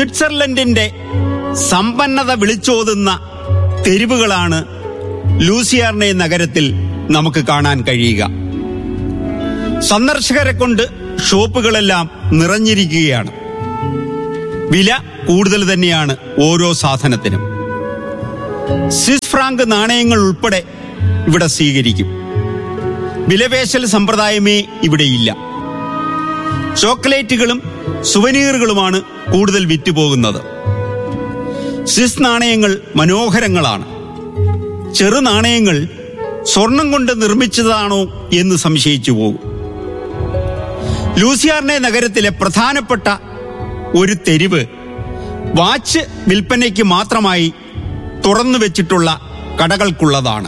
സ്വിറ്റ്സർലൻഡിന്റെ സമ്പന്നത വിളിച്ചോതുന്ന തെരുവുകളാണ് ലൂസിയാർണെ നഗരത്തിൽ നമുക്ക് കാണാൻ കഴിയുക സന്ദർശകരെ കൊണ്ട് ഷോപ്പുകളെല്ലാം നിറഞ്ഞിരിക്കുകയാണ് വില കൂടുതൽ തന്നെയാണ് ഓരോ സാധനത്തിനും സ്വിസ് ഫ്രാങ്ക് നാണയങ്ങൾ ഉൾപ്പെടെ ഇവിടെ സ്വീകരിക്കും വിലപേശൽ സമ്പ്രദായമേ ഇവിടെയില്ല ചോക്ലേറ്റുകളും സുവനീറുകളുമാണ് കൂടുതൽ വിറ്റുപോകുന്നത് സ്വിസ് നാണയങ്ങൾ മനോഹരങ്ങളാണ് ചെറു നാണയങ്ങൾ സ്വർണം കൊണ്ട് നിർമ്മിച്ചതാണോ എന്ന് സംശയിച്ചു പോകും ലൂസിയാർനെ നഗരത്തിലെ പ്രധാനപ്പെട്ട ഒരു തെരുവ് വാച്ച് വിൽപ്പനയ്ക്ക് മാത്രമായി തുറന്നു വെച്ചിട്ടുള്ള കടകൾക്കുള്ളതാണ്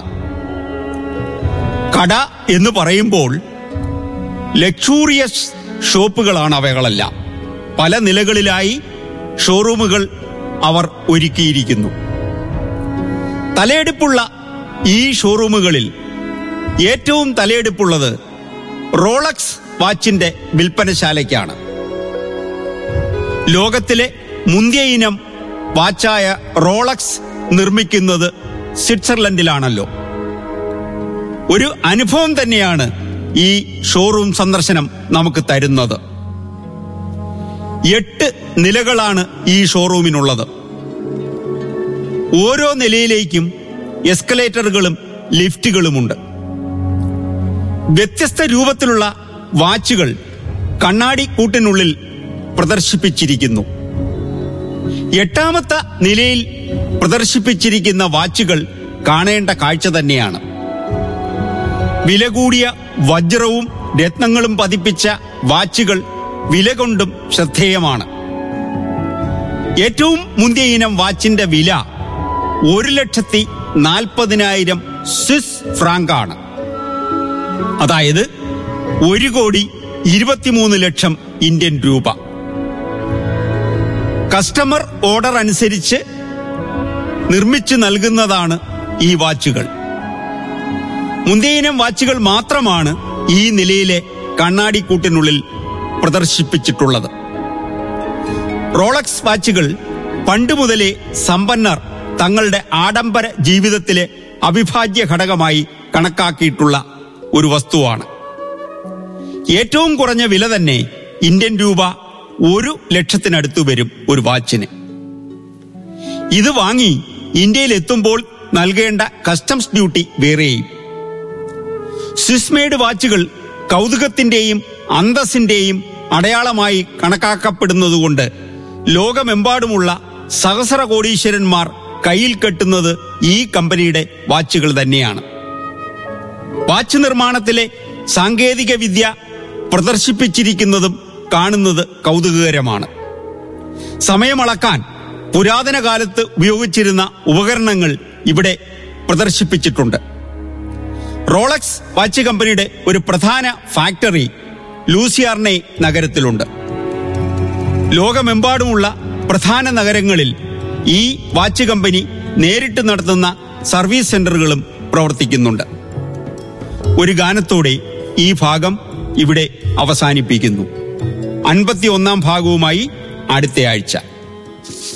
കട എന്ന് പറയുമ്പോൾ ലക്ഷൂറിയസ് ഷോപ്പുകളാണ് അവകളെല്ലാം പല നിലകളിലായി ഷോറൂമുകൾ അവർ ഒരുക്കിയിരിക്കുന്നു തലയെടുപ്പുള്ള ഈ ഷോറൂമുകളിൽ ഏറ്റവും തലയെടുപ്പുള്ളത് റോളക്സ് വാച്ചിന്റെ വിൽപ്പനശാലയ്ക്കാണ് ലോകത്തിലെ മുന്തിയ ഇനം വാച്ചായ റോളക്സ് നിർമ്മിക്കുന്നത് സ്വിറ്റ്സർലൻഡിലാണല്ലോ ഒരു അനുഭവം തന്നെയാണ് ഈ ഷോറൂം സന്ദർശനം നമുക്ക് തരുന്നത് എട്ട് നിലകളാണ് ഈ ഷോറൂമിനുള്ളത് ഓരോ നിലയിലേക്കും എസ്കലേറ്ററുകളും ലിഫ്റ്റുകളുമുണ്ട് വ്യത്യസ്ത രൂപത്തിലുള്ള വാച്ചുകൾ കണ്ണാടി കൂട്ടിനുള്ളിൽ പ്രദർശിപ്പിച്ചിരിക്കുന്നു എട്ടാമത്തെ നിലയിൽ പ്രദർശിപ്പിച്ചിരിക്കുന്ന വാച്ചുകൾ കാണേണ്ട കാഴ്ച തന്നെയാണ് വില കൂടിയ വജ്രവും രത്നങ്ങളും പതിപ്പിച്ച വാച്ചുകൾ വില കൊണ്ടും ശ്രദ്ധേയമാണ് ഏറ്റവും മുന്തിയ ഇനം വാച്ചിന്റെ വില ഒരു ലക്ഷത്തി നാൽപ്പതിനായിരം സ്വിസ് ഫ്രാങ്ക് ആണ് അതായത് ഒരു കോടി ഇരുപത്തിമൂന്ന് ലക്ഷം ഇന്ത്യൻ രൂപ കസ്റ്റമർ ഓർഡർ അനുസരിച്ച് നിർമ്മിച്ചു നൽകുന്നതാണ് ഈ വാച്ചുകൾ മുന്തിയിനം വാച്ചുകൾ മാത്രമാണ് ഈ നിലയിലെ കണ്ണാടിക്കൂട്ടിനുള്ളിൽ പ്രദർശിപ്പിച്ചിട്ടുള്ളത് റോളക്സ് വാച്ചുകൾ പണ്ട് മുതലേ സമ്പന്നർ തങ്ങളുടെ ആഡംബര ജീവിതത്തിലെ അവിഭാജ്യ ഘടകമായി കണക്കാക്കിയിട്ടുള്ള ഒരു വസ്തുവാണ് ഏറ്റവും കുറഞ്ഞ വില തന്നെ ഇന്ത്യൻ രൂപ ഒരു ലക്ഷത്തിനടുത്ത് വരും ഒരു വാച്ചിന് ഇത് വാങ്ങി ഇന്ത്യയിൽ എത്തുമ്പോൾ നൽകേണ്ട കസ്റ്റംസ് ഡ്യൂട്ടി വേറെയും സ്വിസ് മെയ്ഡ് വാച്ചുകൾ കൗതുകത്തിന്റെയും അന്തസ്സിന്റെയും അടയാളമായി കണക്കാക്കപ്പെടുന്നതുകൊണ്ട് ലോകമെമ്പാടുമുള്ള സഹസ്ര കോടീശ്വരന്മാർ കയ്യിൽ കെട്ടുന്നത് ഈ കമ്പനിയുടെ വാച്ചുകൾ തന്നെയാണ് വാച്ച് നിർമ്മാണത്തിലെ സാങ്കേതിക വിദ്യ പ്രദർശിപ്പിച്ചിരിക്കുന്നതും കാണുന്നത് കൗതുകകരമാണ് സമയമളക്കാൻ പുരാതന കാലത്ത് ഉപയോഗിച്ചിരുന്ന ഉപകരണങ്ങൾ ഇവിടെ പ്രദർശിപ്പിച്ചിട്ടുണ്ട് റോളക്സ് വാച്ച് കമ്പനിയുടെ ഒരു പ്രധാന ഫാക്ടറി ലൂസിയാർണെ നഗരത്തിലുണ്ട് ലോകമെമ്പാടുമുള്ള പ്രധാന നഗരങ്ങളിൽ ഈ വാച്ച് കമ്പനി നേരിട്ട് നടത്തുന്ന സർവീസ് സെന്ററുകളും പ്രവർത്തിക്കുന്നുണ്ട് ഒരു ഗാനത്തോടെ ഈ ഭാഗം ഇവിടെ അവസാനിപ്പിക്കുന്നു അൻപത്തി ഒന്നാം ഭാഗവുമായി അടുത്തയാഴ്ച